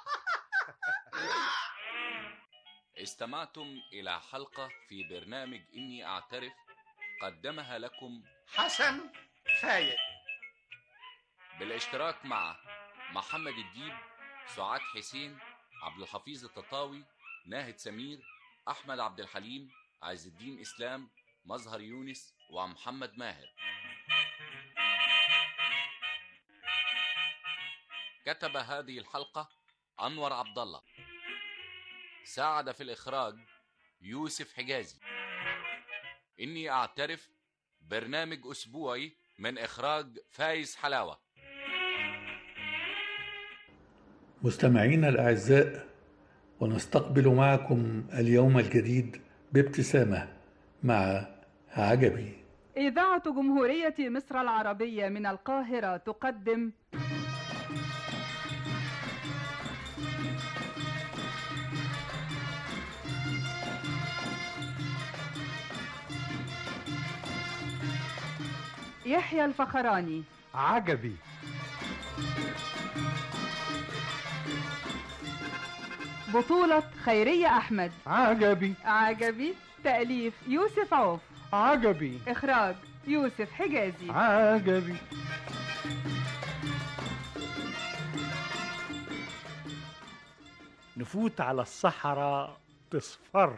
استمعتم إلى حلقة في برنامج إني أعترف قدمها لكم حسن فايق بالاشتراك مع محمد الديب سعاد حسين عبد الحفيظ التطاوي ناهد سمير أحمد عبد الحليم عز الدين إسلام مظهر يونس ومحمد ماهر كتب هذه الحلقة أنور عبد الله ساعد في الإخراج يوسف حجازي إني أعترف برنامج أسبوعي من إخراج فايز حلاوة مستمعينا الأعزاء ونستقبل معكم اليوم الجديد بابتسامة مع عجبي إذاعة جمهورية مصر العربية من القاهرة تقدم يحيى الفخراني عجبي بطولة خيرية أحمد عجبي عجبي تأليف يوسف عوف عجبي إخراج يوسف حجازي عجبي نفوت على الصحراء تصفر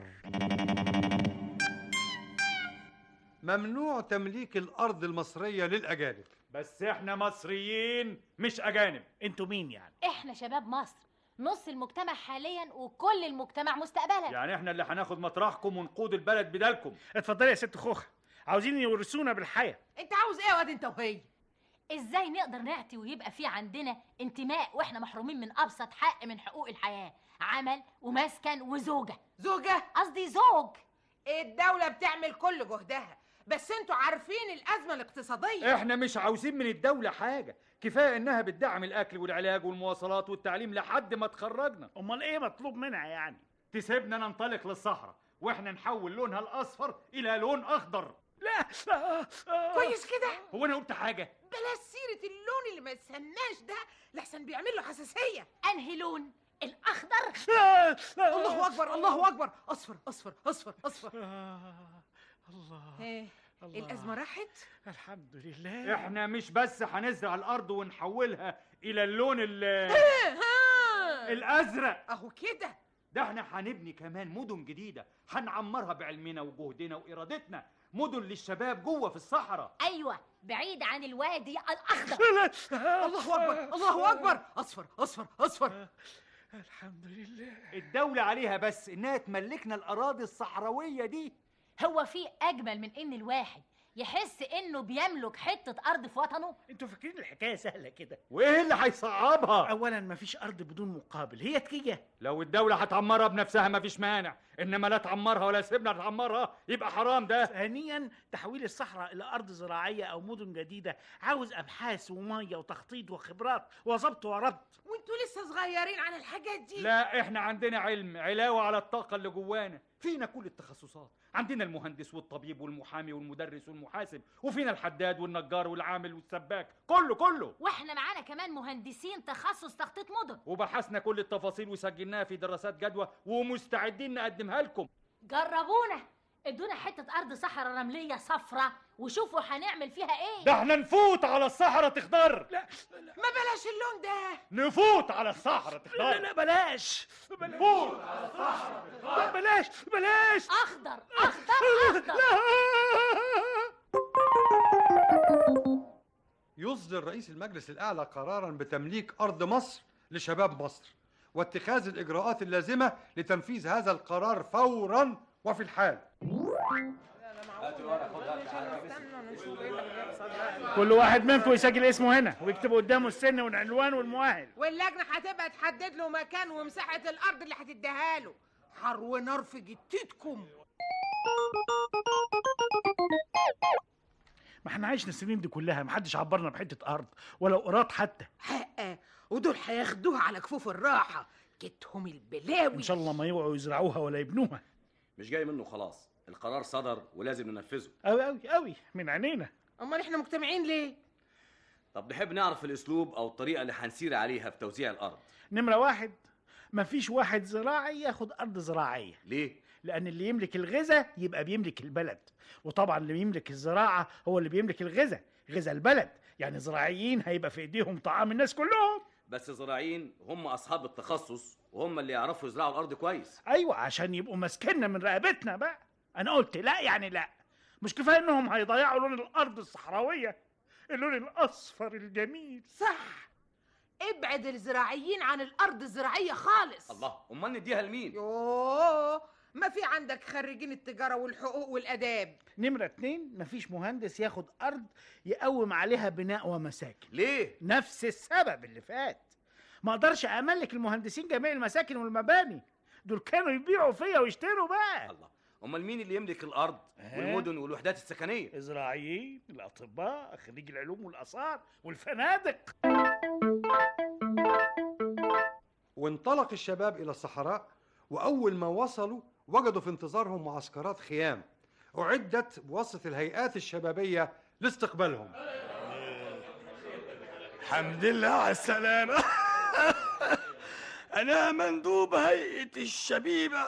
ممنوع تمليك الأرض المصرية للأجانب بس احنا مصريين مش أجانب انتوا مين يعني احنا شباب مصر نص المجتمع حاليا وكل المجتمع مستقبلا يعني احنا اللي هناخد مطرحكم ونقود البلد بدالكم اتفضلي يا ست خوخة عاوزين يورثونا بالحياة انت عاوز ايه يا واد انت وهي ازاي نقدر نعتي ويبقى في عندنا انتماء واحنا محرومين من ابسط حق من حقوق الحياه عمل ومسكن وزوجه زوجة قصدي زوج الدولة بتعمل كل جهدها بس انتوا عارفين الأزمة الاقتصادية احنا مش عاوزين من الدولة حاجة كفاية انها بتدعم الاكل والعلاج والمواصلات والتعليم لحد ما تخرجنا امال ايه مطلوب منها يعني تسيبنا ننطلق للصحراء واحنا نحول لونها الاصفر الى لون اخضر لا كويس كده هو انا قلت حاجة بلاش سيرة اللون اللي ما يستناش ده لحسن بيعمل له حساسية انهي لون الاخضر الله أكبر الله أكبر أصفر أصفر أصفر أصفر الله ايه الأزمة راحت الحمد لله احنا مش بس هنزرع الارض ونحولها الى اللون ال ها. الازرق أهو كده ده احنا هنبني كمان مدن جديدة هنعمرها بعلمنا وجهدنا وإرادتنا مدن للشباب جوه في الصحراء ايوه بعيد عن الوادي الاخضر الله أكبر الله أكبر أصفر أصفر أصفر الحمد لله الدولة عليها بس إنها تملكنا الأراضي الصحراوية دي هو في اجمل من ان الواحد يحس انه بيملك حته ارض في وطنه انتوا فاكرين الحكايه سهله كده وإيه اللي هيصعبها؟ اولا مفيش ارض بدون مقابل هي تكيه لو الدولة هتعمرها بنفسها مفيش مانع إنما لا تعمرها ولا سيبنا تعمرها يبقى حرام ده ثانيا تحويل الصحراء الى ارض زراعيه او مدن جديده عاوز ابحاث وميه وتخطيط وخبرات وظبط وربط وانتوا لسه صغيرين على الحاجات دي لا احنا عندنا علم علاوة على الطاقة اللي جوانا فينا كل التخصصات عندنا المهندس والطبيب والمحامي والمدرس والمحاسب وفينا الحداد والنجار والعامل والسباك كله كله واحنا معانا كمان مهندسين تخصص تخطيط مدن وبحثنا كل التفاصيل وسجلناها في دراسات جدوى ومستعدين نقدمها لكم جربونا ادونا حته ارض صحراء رمليه صفرة وشوفوا هنعمل فيها ايه ده احنا نفوت على الصحراء تخضر لا ما بلاش اللون ده نفوت على الصحراء لا تخضر لا بلاش نفوت على الصحراء تخضر بلاش بلاش اخضر اخضر اخضر يصدر رئيس المجلس الأعلى قرارا بتمليك أرض مصر لشباب مصر واتخاذ الإجراءات اللازمة لتنفيذ هذا القرار فورا وفي الحال كل واحد منكم يسجل اسمه هنا ويكتب قدامه السن والعنوان والمؤهل واللجنة هتبقى تحدد له مكان ومساحة الأرض اللي هتديها له حر ونار في جتتكم ما احنا عشنا السنين دي كلها محدش عبرنا بحته ارض ولو قراط حتى حقه ودول هياخدوها على كفوف الراحة جتهم البلاوي ان شاء الله ما يوعوا يزرعوها ولا يبنوها مش جاي منه خلاص القرار صدر ولازم ننفذه قوي قوي قوي من عينينا أمال إحنا مجتمعين ليه؟ طب نحب نعرف الاسلوب او الطريقه اللي هنسير عليها في توزيع الارض نمره واحد مفيش واحد زراعي ياخد ارض زراعيه ليه لان اللي يملك الغذاء يبقى بيملك البلد وطبعا اللي يملك الزراعه هو اللي بيملك الغذاء غذاء البلد يعني زراعيين هيبقى في ايديهم طعام الناس كلهم بس الزراعيين هم اصحاب التخصص وهم اللي يعرفوا يزرعوا الارض كويس ايوه عشان يبقوا ماسكيننا من رقبتنا بقى انا قلت لا يعني لا مش كفايه انهم هيضيعوا لون الارض الصحراويه اللون الاصفر الجميل صح ابعد الزراعيين عن الارض الزراعيه خالص الله امال نديها لمين يوه ما في عندك خريجين التجاره والحقوق والاداب نمرة اتنين مفيش مهندس ياخد أرض يقوم عليها بناء ومساكن ليه؟ نفس السبب اللي فات ما اقدرش املك المهندسين جميع المساكن والمباني دول كانوا يبيعوا فيا ويشتروا بقى الله امال مين اللي يملك الارض ها؟ والمدن والوحدات السكنيه الزراعيين الاطباء خريج العلوم والاثار والفنادق وانطلق الشباب إلى الصحراء وأول ما وصلوا وجدوا في انتظارهم معسكرات خيام أعدت بواسطة الهيئات الشبابية لاستقبالهم الحمد لله على السلامة أنا مندوب هيئة الشبيبة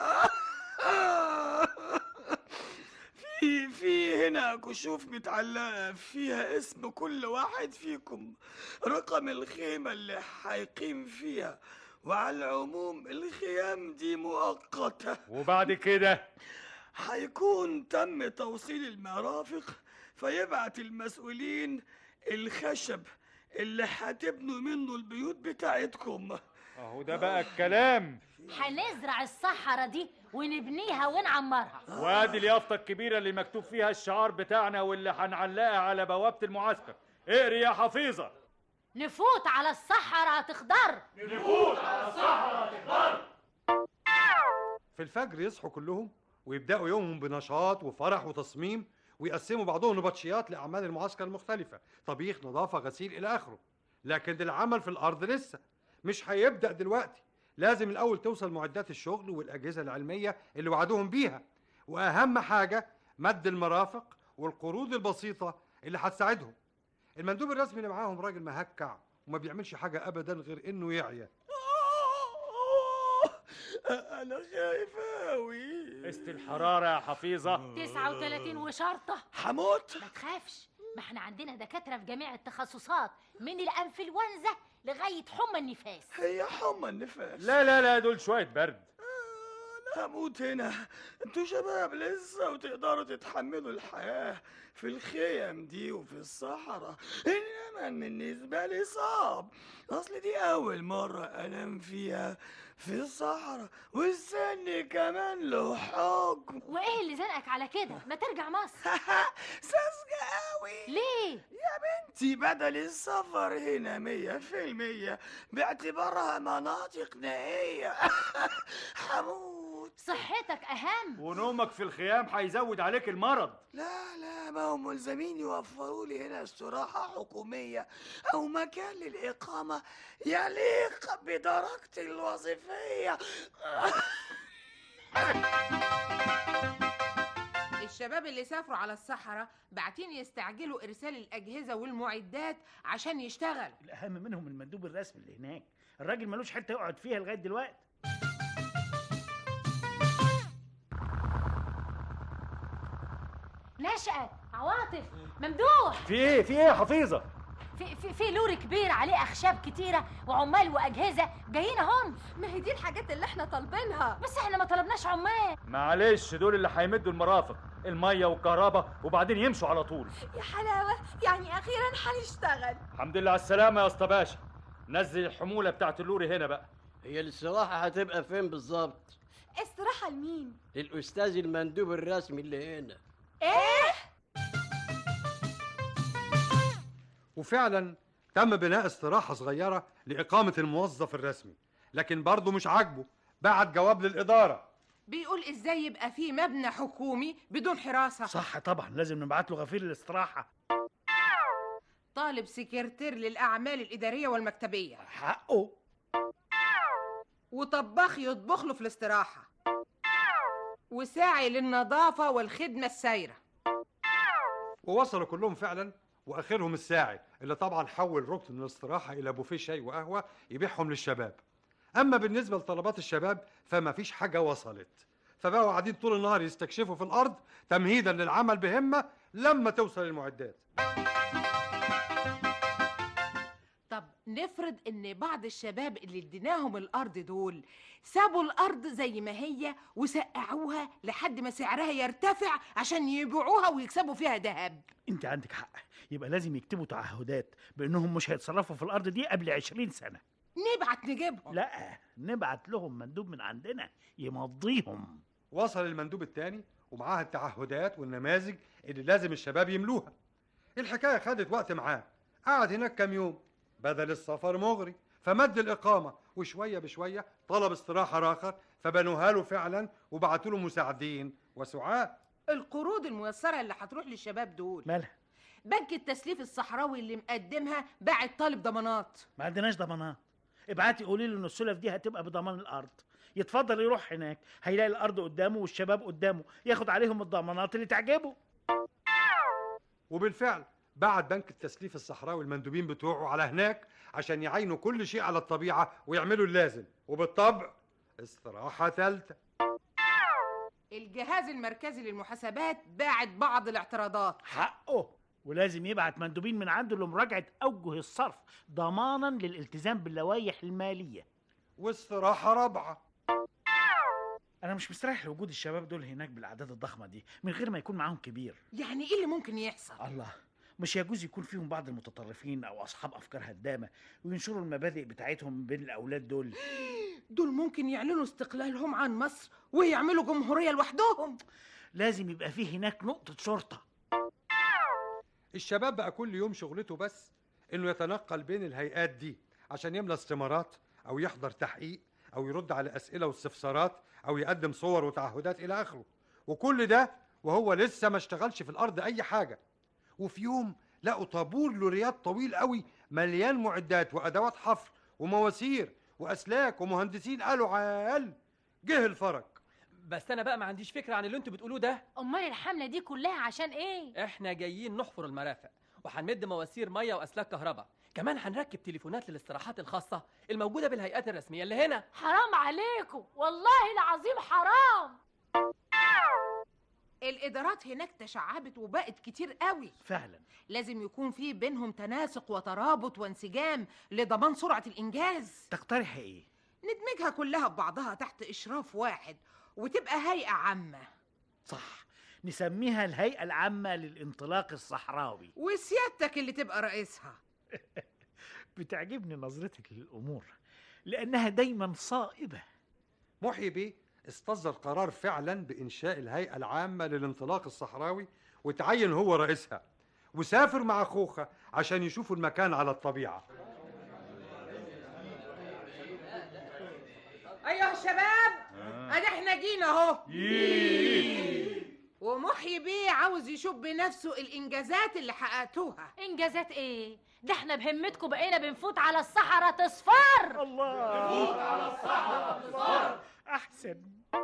في في هنا كشوف متعلقة فيها اسم كل واحد فيكم رقم الخيمة اللي هيقيم فيها وعلى العموم الخيام دي مؤقتة وبعد كده هيكون تم توصيل المرافق فيبعت المسؤولين الخشب اللي هتبنوا منه البيوت بتاعتكم اهو ده بقى الكلام هنزرع الصحراء دي ونبنيها ونعمرها وادي اليافطه الكبيره اللي مكتوب فيها الشعار بتاعنا واللي هنعلقها على بوابه المعسكر اقري يا حفيظه نفوت على الصحراء تخضر نفوت على الصحراء تخضر في الفجر يصحوا كلهم ويبدأوا يومهم بنشاط وفرح وتصميم ويقسموا بعضهم نبطشيات لأعمال المعسكر المختلفة طبيخ نظافة غسيل إلى آخره لكن العمل في الأرض لسه مش هيبدأ دلوقتي لازم الأول توصل معدات الشغل والأجهزة العلمية اللي وعدوهم بيها وأهم حاجة مد المرافق والقروض البسيطة اللي هتساعدهم المندوب الرسمي اللي معاهم راجل مهكع وما بيعملش حاجة أبدا غير إنه يعيا أنا خايف أوي قست الحراره يا حفيظه 39 وشرطة هموت ما تخافش ما احنا عندنا دكاترة في جميع التخصصات من الأنفلونزا لغاية حمى النفاس هي حمى النفاس لا لا لا دول شويه برد أنا هموت هنا انتوا شباب لسه وتقدروا تتحملوا الحياة في الخيم دي وفي الصحراء إنما بالنسبة لي صعب أصل دي أول مرة أنام فيها في الصحراء والسن كمان له حكم وإيه اللي زنقك على كده ما ترجع مصر ساذجة قوي ليه يا بنتي بدل السفر هنا مية في المية باعتبارها مناطق نائية هموت صحتك أهم ونومك في الخيام هيزود عليك المرض لا لا ما هم ملزمين يوفروا لي هنا استراحة حكومية أو مكان للإقامة يليق بدرجتي الوظيفية الشباب اللي سافروا على الصحراء باعتين يستعجلوا ارسال الاجهزه والمعدات عشان يشتغل الاهم منهم المندوب الرسمي اللي هناك الراجل ملوش حته يقعد فيها لغايه دلوقتي نشأت عواطف ممدوح في ايه في ايه يا حفيظه في في في لور كبير عليه اخشاب كتيره وعمال واجهزه جايين اهم ما هي دي الحاجات اللي احنا طالبينها بس احنا ما طلبناش عمال معلش دول اللي هيمدوا المرافق الميه والكهرباء وبعدين يمشوا على طول يا حلاوة يعني أخيرا هنشتغل الحمد لله على السلامه يا اسطى باشا نزل الحموله بتاعت اللوري هنا بقى هي الاستراحة هتبقى فين بالظبط؟ استراحة لمين؟ للأستاذ المندوب الرسمي اللي هنا إيه؟ وفعلا تم بناء استراحة صغيرة لإقامة الموظف الرسمي لكن برضه مش عاجبه بعت جواب للإدارة بيقول ازاي يبقى في مبنى حكومي بدون حراسه صح طبعا لازم نبعت له غفير الاستراحه طالب سكرتير للاعمال الاداريه والمكتبيه حقه وطباخ يطبخ له في الاستراحه وساعي للنظافه والخدمه السايره ووصلوا كلهم فعلا واخرهم الساعي اللي طبعا حول ركن من الاستراحه الى بوفيه شاي وقهوه يبيعهم للشباب اما بالنسبه لطلبات الشباب فما فيش حاجه وصلت فبقوا قاعدين طول النهار يستكشفوا في الارض تمهيدا للعمل بهمه لما توصل المعدات طب نفرض ان بعض الشباب اللي اديناهم الارض دول سابوا الارض زي ما هي وسقعوها لحد ما سعرها يرتفع عشان يبيعوها ويكسبوا فيها ذهب انت عندك حق يبقى لازم يكتبوا تعهدات بانهم مش هيتصرفوا في الارض دي قبل 20 سنه نبعت نجيبهم لا نبعت لهم مندوب من عندنا يمضيهم وصل المندوب التاني ومعاه التعهدات والنماذج اللي لازم الشباب يملوها الحكاية خدت وقت معاه قعد هناك كام يوم بدل السفر مغري فمد الإقامة وشوية بشوية طلب استراحة راخر فبنوها له فعلا وبعتوا له مساعدين وسعاة القروض الميسرة اللي هتروح للشباب دول مالها بنك التسليف الصحراوي اللي مقدمها باعت طالب ضمانات ما عندناش ضمانات ابعتي قولي له ان السلف دي هتبقى بضمان الارض يتفضل يروح هناك هيلاقي الارض قدامه والشباب قدامه ياخد عليهم الضمانات اللي تعجبه وبالفعل بعت بنك التسليف الصحراوي المندوبين بتوعه على هناك عشان يعينوا كل شيء على الطبيعة ويعملوا اللازم وبالطبع استراحة ثالثة الجهاز المركزي للمحاسبات باعت بعض الاعتراضات حقه ولازم يبعت مندوبين من عنده لمراجعة أوجه الصرف ضمانا للالتزام باللوائح المالية واستراحة رابعة أنا مش مستريح لوجود الشباب دول هناك بالأعداد الضخمة دي من غير ما يكون معاهم كبير يعني ايه اللي ممكن يحصل الله مش يجوز يكون فيهم بعض المتطرفين أو أصحاب أفكار هدامة وينشروا المبادئ بتاعتهم بين الأولاد دول دول ممكن يعلنوا استقلالهم عن مصر ويعملوا جمهورية لوحدهم لازم يبقى فيه هناك نقطة شرطة الشباب بقى كل يوم شغلته بس انه يتنقل بين الهيئات دي عشان يملى استمارات او يحضر تحقيق او يرد على اسئله واستفسارات او يقدم صور وتعهدات الى اخره وكل ده وهو لسه ما اشتغلش في الارض اي حاجه وفي يوم لقوا طابور لوريات طويل قوي مليان معدات وادوات حفر ومواسير واسلاك ومهندسين قالوا عال جه الفرج بس انا بقى ما عنديش فكره عن اللي انتوا بتقولوه ده امال الحمله دي كلها عشان ايه احنا جايين نحفر المرافق وهنمد مواسير ميه واسلاك كهرباء كمان هنركب تليفونات للاستراحات الخاصه الموجوده بالهيئات الرسميه اللي هنا حرام عليكم والله العظيم حرام الادارات هناك تشعبت وبقت كتير قوي فعلا لازم يكون في بينهم تناسق وترابط وانسجام لضمان سرعة الإنجاز تقترح إيه؟ ندمجها كلها ببعضها تحت إشراف واحد وتبقى هيئة عامة صح نسميها الهيئة العامة للانطلاق الصحراوي وسيادتك اللي تبقى رئيسها بتعجبني نظرتك للأمور لأنها دايما صائبة محيي بيه استصدر قرار فعلا بإنشاء الهيئة العامة للانطلاق الصحراوي وتعين هو رئيسها وسافر مع خوخة عشان يشوفوا المكان على الطبيعة أيها الشباب أدي احنا جينا أهو ومحيي بيه عاوز يشوف بنفسه الإنجازات اللي حققتوها انجازات ايه ده احنا بهمتكم بقينا بنفوت على الصحراء تصفر الله أحسن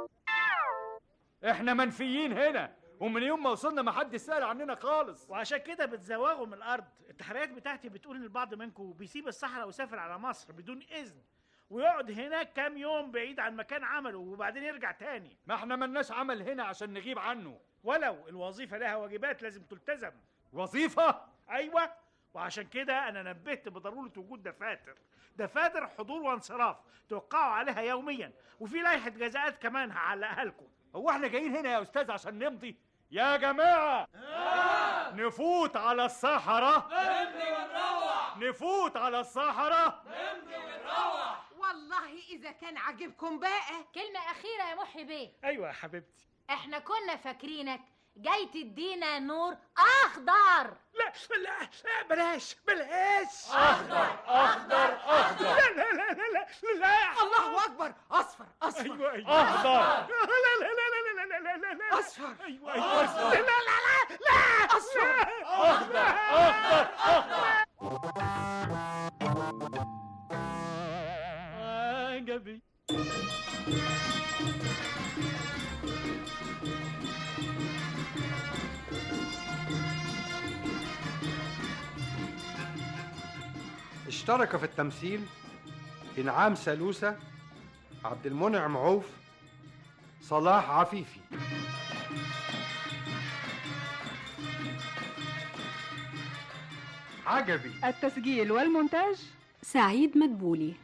احنا منفيين هنا ومن يوم ما وصلنا ما حد سأل عننا خالص وعشان كده بتزوغوا من الأرض التحريات بتاعتي بتقول إن البعض منكم بيسيب الصحراء ويسافر على مصر بدون إذن ويقعد هناك كام يوم بعيد عن مكان عمله وبعدين يرجع تاني ما احنا ملناش عمل هنا عشان نغيب عنه ولو الوظيفة لها واجبات لازم تلتزم وظيفة؟ أيوة وعشان كده أنا نبهت بضرورة وجود دفاتر دفاتر حضور وانصراف توقعوا عليها يوميا وفي لائحة جزاءات كمان هعلقها لكم هو احنا جايين هنا يا أستاذ عشان نمضي يا جماعة نفوت على الصحراء نمضي ونروح نفوت على الصحراء نمضي ونروح والله إذا كان عاجبكم بقى كلمة أخيرة يا محي بيه أيوة يا حبيبتي احنا كنا فاكرينك جاي تدينا نور أخضر لا لا لا بلاش بلاش أخضر أخضر أخضر لا لا لا لا لا لا الله أكبر أصفر أصفر أيوة أيوة أخضر لا لا لا لا لا لا لا لا لا أصفر أيوة أيوة لا لا لا لا أصفر أخضر أخضر أخضر عجبي اشترك في التمثيل إنعام سلوسة عبد المنعم عوف صلاح عفيفي عجبي التسجيل والمونتاج سعيد مدبولي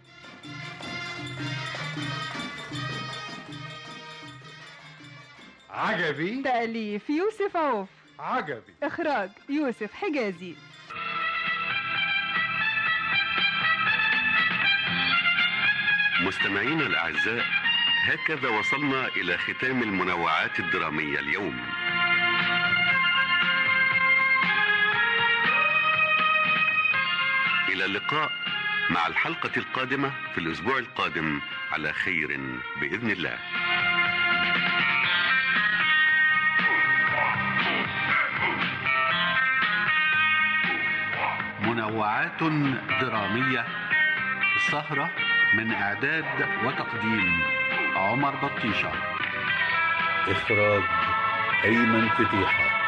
عجبي تأليف يوسف عوف عجبي إخراج يوسف حجازي مستمعينا الأعزاء هكذا وصلنا إلى ختام المنوعات الدرامية اليوم إلى اللقاء مع الحلقة القادمة في الأسبوع القادم على خير بإذن الله منوعات درامية السهرة من إعداد وتقديم عمر بطيشة إخراج أيمن فتيحة